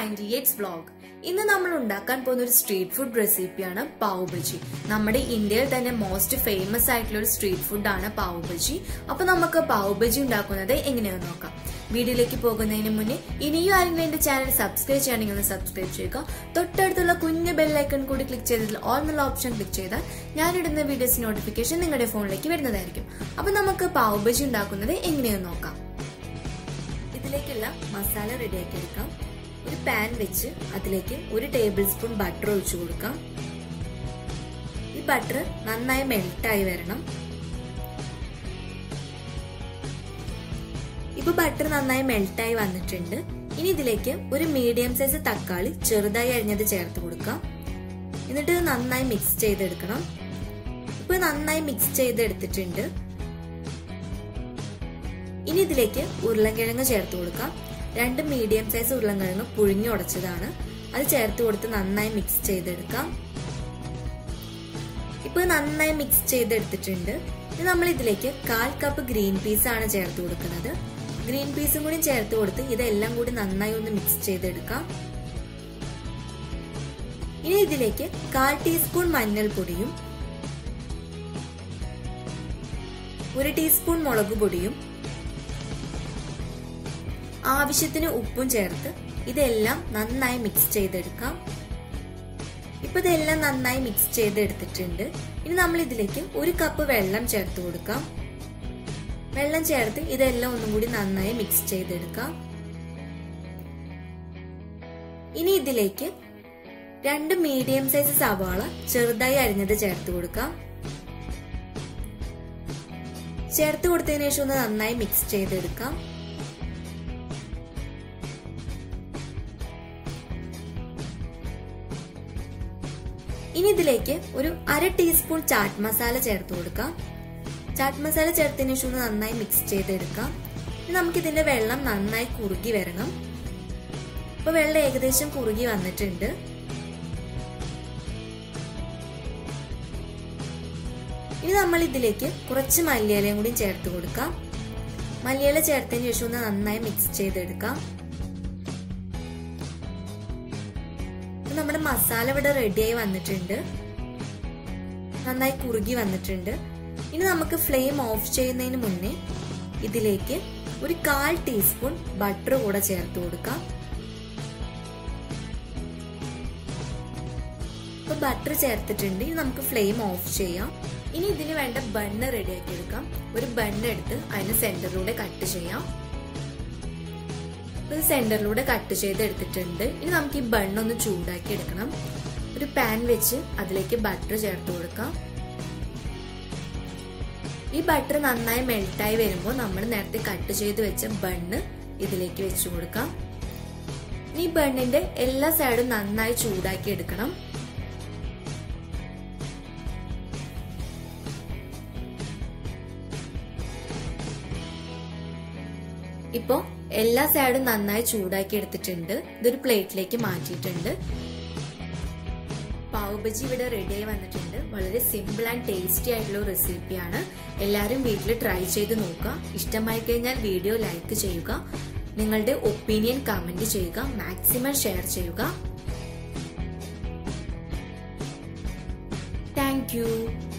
ninety eights vlog ഇന്ന് നമ്മൾ ഉണ്ടാക്കാൻ പോകുന്ന ഒരു സ്ട്രീറ്റ് ഫുഡ് റെസിപ്പിയാണ് പാവ് ബജി നമ്മുടെ ഇന്ത്യയിൽ തന്നെ മോസ്റ്റ് ഫേമസ് ആയിട്ടുള്ള ഒരു സ്ട്രീറ്റ് ഫുഡാണ് പാവ് ബജി അപ്പൊ നമുക്ക് പാവ് ബജി ഉണ്ടാക്കുന്നത് എങ്ങനെയാണെന്ന് നോക്കാം വീഡിയോയിലേക്ക് പോകുന്നതിന് മുന്നേ ഇനിയും ആരെങ്കിലും എന്റെ ചാനൽ സബ്സ്ക്രൈബ് ചെയ്യണമെങ്കിൽ ഒന്ന് സബ്സ്ക്രൈബ് ചെയ്യുക തൊട്ടടുത്തുള്ള കുഞ്ഞു ബെല്ലൈക്കൺ കൂടി ക്ലിക്ക് ചെയ്തതിൽ ഓൾ എന്നുള്ള ഓപ്ഷൻ ക്ലിക്ക് ചെയ്താൽ ഞാനിടുന്ന വീഡിയോസ് നോട്ടിഫിക്കേഷൻ നിങ്ങളുടെ ഫോണിലേക്ക് വരുന്നതായിരിക്കും അപ്പൊ നമുക്ക് പാവ് ബജി ഉണ്ടാക്കുന്നത് എങ്ങനെയാണെന്ന് നോക്കാം ഇതിലേക്കുള്ള മസാല റെഡിയാക്കി എടുക്കാം ഒരു പാൻ വെച്ച് അതിലേക്ക് ഒരു ടേബിൾ സ്പൂൺ ബട്ടർ ഒഴിച്ചു കൊടുക്കാം ഈ ബട്ടർ നന്നായി മെൽട്ടായി വരണം ഇപ്പൊ ബട്ടർ നന്നായി മെൽട്ടായി വന്നിട്ടുണ്ട് ഇനി ഇതിലേക്ക് ഒരു മീഡിയം സൈസ് തക്കാളി ചെറുതായി അരിഞ്ഞത് ചേർത്ത് കൊടുക്കാം എന്നിട്ട് നന്നായി മിക്സ് ചെയ്തെടുക്കണം ഇപ്പൊ നന്നായി മിക്സ് ചെയ്തെടുത്തിട്ടുണ്ട് ഇനി ഇതിലേക്ക് ഉരുളൻകിഴങ്ങ് ചേർത്ത് കൊടുക്കാം രണ്ട് മീഡിയം സൈസ് ഉരുളൻകിഴങ്ങ് പുഴുങ്ങി ഉടച്ചതാണ് അത് ചേർത്ത് കൊടുത്ത് നന്നായി മിക്സ് ചെയ്തെടുക്കാം ഇപ്പൊ നന്നായി മിക്സ് ചെയ്തെടുത്തിട്ടുണ്ട് ഇനി നമ്മൾ ഇതിലേക്ക് കാൽ കപ്പ് ഗ്രീൻ പീസ് ആണ് ചേർത്ത് കൊടുക്കുന്നത് ഗ്രീൻ പീസും കൂടി ചേർത്ത് കൊടുത്ത് ഇതെല്ലാം കൂടി നന്നായി ഒന്ന് മിക്സ് ചെയ്തെടുക്കാം ഇനി ഇതിലേക്ക് കാൽ ടീസ്പൂൺ മഞ്ഞൾപ്പൊടിയും ഒരു ടീസ്പൂൺ മുളക് പൊടിയും ആവശ്യത്തിന് ഉപ്പും ചേർത്ത് ഇതെല്ലാം നന്നായി മിക്സ് ചെയ്തെടുക്കാം ഇപ്പൊ ഇതെല്ലാം നന്നായി മിക്സ് ചെയ്തെടുത്തിട്ടുണ്ട് ഇനി നമ്മൾ ഇതിലേക്ക് ഒരു കപ്പ് വെള്ളം ചേർത്ത് കൊടുക്കാം വെള്ളം ചേർത്ത് ഇതെല്ലാം ഒന്നും കൂടി നന്നായി മിക്സ് ചെയ്തെടുക്കാം ഇനി ഇതിലേക്ക് രണ്ട് മീഡിയം സൈസ് സവാള ചെറുതായി അരിഞ്ഞത് ചേർത്ത് കൊടുക്കാം ചേർത്ത് കൊടുത്തതിനു ശേഷം ഒന്ന് നന്നായി മിക്സ് ചെയ്തെടുക്കാം ഇനി ഇതിലേക്ക് ഒരു അര ടീസ്പൂൺ ചാറ്റ് മസാല ചേർത്ത് കൊടുക്കാം ചാറ്റ് മസാല ചേർത്തതിന് ശേഷം നന്നായി മിക്സ് ചെയ്തെടുക്കാം ഇനി നമുക്ക് ഇതിന്റെ വെള്ളം നന്നായി കുറുകി വരണം ഇപ്പൊ വെള്ളം ഏകദേശം കുറുകി വന്നിട്ടുണ്ട് ഇനി നമ്മൾ ഇതിലേക്ക് കുറച്ച് മല്ലിയിലയും കൂടി ചേർത്ത് കൊടുക്കാം മല്ലിയില ചേർത്തതിന് ശേഷം ഒന്ന് നന്നായി മിക്സ് ചെയ്തെടുക്കാം നമ്മുടെ മസാല ഇവിടെ റെഡിയായി വന്നിട്ടുണ്ട് നന്നായി കുറുകി വന്നിട്ടുണ്ട് ഇനി നമുക്ക് ഫ്ലെയിം ഓഫ് ചെയ്യുന്നതിന് മുന്നേ ഇതിലേക്ക് ഒരു കാൽ ടീസ്പൂൺ ബട്ടർ കൂടെ ചേർത്ത് കൊടുക്കാം ഇപ്പൊ ബട്ടർ ചേർത്തിട്ടുണ്ട് ഇനി നമുക്ക് ഫ്ലെയിം ഓഫ് ചെയ്യാം ഇനി ഇതിന് വേണ്ട ബണ്ണ് റെഡിയാക്കി എടുക്കാം ഒരു ബണ്ണ് എടുത്ത് അതിന് സെന്ററിലൂടെ കട്ട് ചെയ്യാം ഇത് സെന്ററിലൂടെ കട്ട് ചെയ്ത് എടുത്തിട്ടുണ്ട് ഇനി നമുക്ക് ഈ ബണ്ണൊന്ന് ചൂടാക്കി എടുക്കണം ഒരു പാൻ വെച്ച് അതിലേക്ക് ബട്ടർ ചേർത്ത് കൊടുക്കാം ഈ ബട്ടർ നന്നായി മെൽട്ടായി വരുമ്പോൾ നമ്മൾ നേരത്തെ കട്ട് ചെയ്ത് വെച്ച ബണ്ണ് ഇതിലേക്ക് വെച്ചു കൊടുക്കാം ഈ ബണ്ണിന്റെ എല്ലാ സൈഡും നന്നായി ചൂടാക്കി എടുക്കണം ഇപ്പോ എല്ലാ സൈഡും നന്നായി ചൂടാക്കി എടുത്തിട്ടുണ്ട് ഇതൊരു പ്ലേറ്റിലേക്ക് മാറ്റിയിട്ടുണ്ട് പാവ് ബജി ഇവിടെ റെഡിയായി വന്നിട്ടുണ്ട് വളരെ സിമ്പിൾ ആൻഡ് ടേസ്റ്റി ആയിട്ടുള്ള റെസിപ്പിയാണ് എല്ലാവരും വീട്ടിൽ ട്രൈ ചെയ്ത് നോക്കുക ഇഷ്ടമായി കഴിഞ്ഞാൽ വീഡിയോ ലൈക്ക് ചെയ്യുക നിങ്ങളുടെ ഒപ്പീനിയൻ കമന്റ് ചെയ്യുക മാക്സിമം ഷെയർ ചെയ്യുക താങ്ക് യു